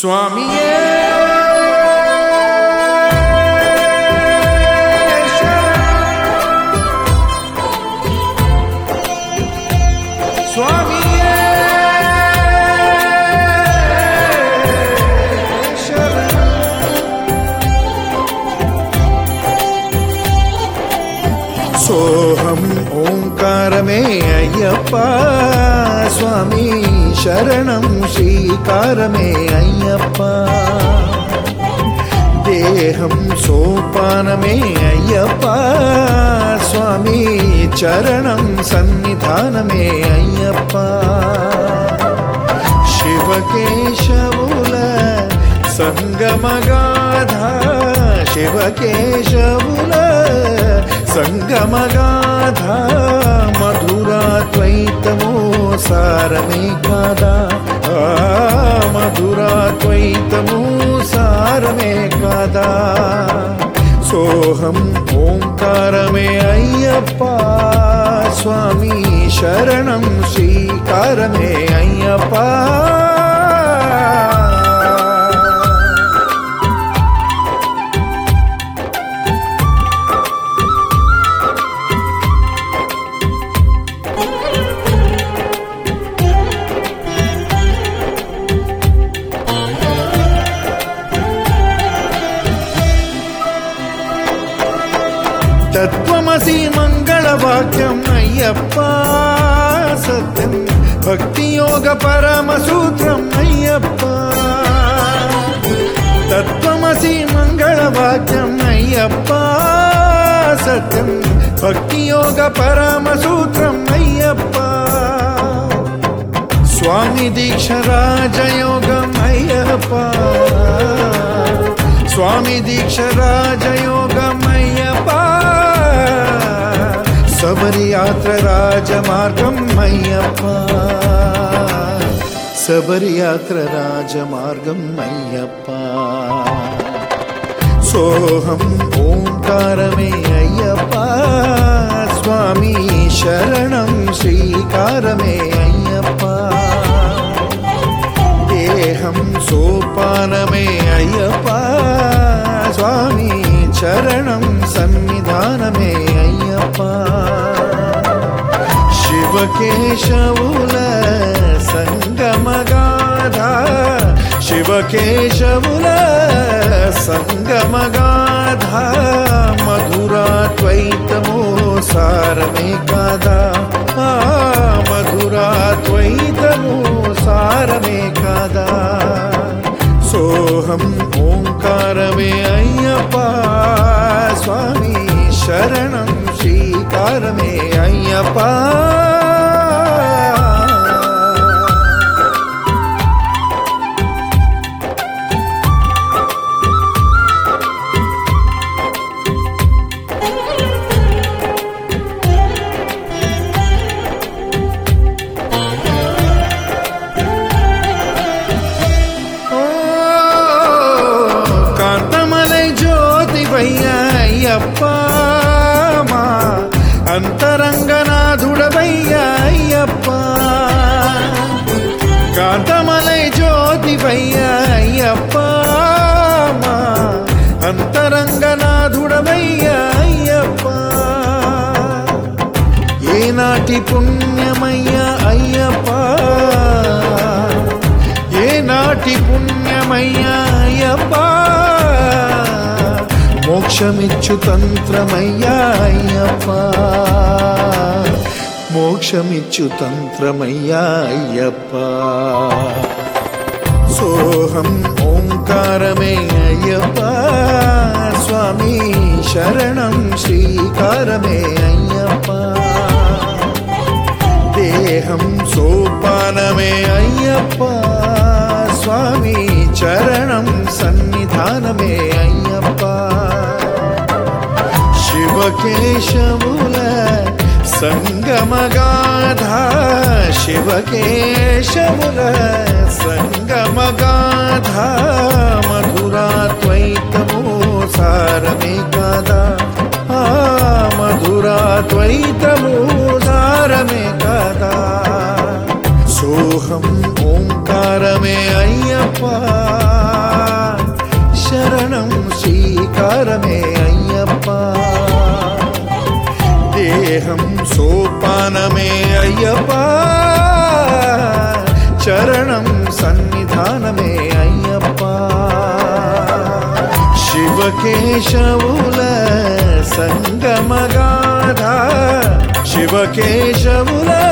స్వామియే స్వామియే సోహం ఓంకారమే అయ్యప్ప స్వామి శరణం శ్రీకారమే అయ్యప్ప దేహం సోపానమే అయ్యప్ప స్వామి చరణం సన్నిధానమే అయ్యప్ప శివకేశవుల సంగమగాధ శివకేశవుల సంగమగాధ మధురాద్వైతమో సారమే కాదా ఆ, మధురాద్వైతమో సారమే కాదా సోహం ఓంకారమే అయ్యప్ప స్వామి శరణం శ్రీకారమే అయ్యప్ప తత్వమసి మంగళవాక్యం అయ్యప్ప సత్యం భక్తి యోగ పరమ సూత్రం అయ్యప్ప తత్వమసి మంగళవాక్యం అయ్యప్ప సత్యం భక్తి యోగ పరమ సూత్రం అయ్యప్ప స్వామి దీక్ష రాజయోగం అయ్యప్ప స్వామి దీక్ష రాజయోగం అయ్యప్ప శబరి యాత్ర రాజమార్గం అయ్యప్ప శబరి యాత్ర రాజమార్గం అయ్యప్ప సోహం ఓంకారమే అయ్యప్ప స్వామి శరణం శ్రీకారమే అయ్యప్ప దేహం సోపానమే అయ్యప్ప స్వామి చరణం సన్నిధానమే అయ్యప్ప శివకేశవుల సంగమగాధ శివకేశవుల సంగమగాధ మధురాద్వైతమో సారమే కాదా ఆ, మధురాద్వైతమో సారమే కాదా సోహం ఓంకారమే అయ్యప్ప స్వామి శరణం శ్రీకారమే అయ్యప్ప ఓ, కాంతమలై జ్యోతి అయ్యప్ప మా అంతరంగనాథుడవయ్యా అయ్యప్ప కాంతమలై జ్యోతి అయ్యప్ప మా అంతరంగనాథుడవయ్యా అయ్యప్ప ఏనాటి పుణ్యమయ్యా అయ్యప్ప ఏనాటి పుణ్యమయ్యా అయ్యప్ప మోక్షమిచ్చు తంత్రమయ్యా అయ్యప్ప మోక్షమిచ్చు తంత్రమయ్యా అయ్యప్ప సోహం ఓంకారమే అయ్యప్ప స్వామి శరణం శ్రీకారమే అయ్యప్ప దేహం సోపానమే అయ్యప్ప స్వామి చరణం సన్నిధానమే అయ్యప్ప శివకేశవుల సంగమగాధ శివకేశవుల సంగమగాధ మధురాద్వైతమో సారమే కాదా ఆ మధురాద్వైతమో సారమే కాదా సోహం ఓంకారమే అయ్యప్ప సారమే అయ్యప్ప దేహం సోపానమే అయ్యప్ప చరణం సన్నిధానమే అయ్యప్ప శివకేశవుల సంగమగాధ శివకేశవుల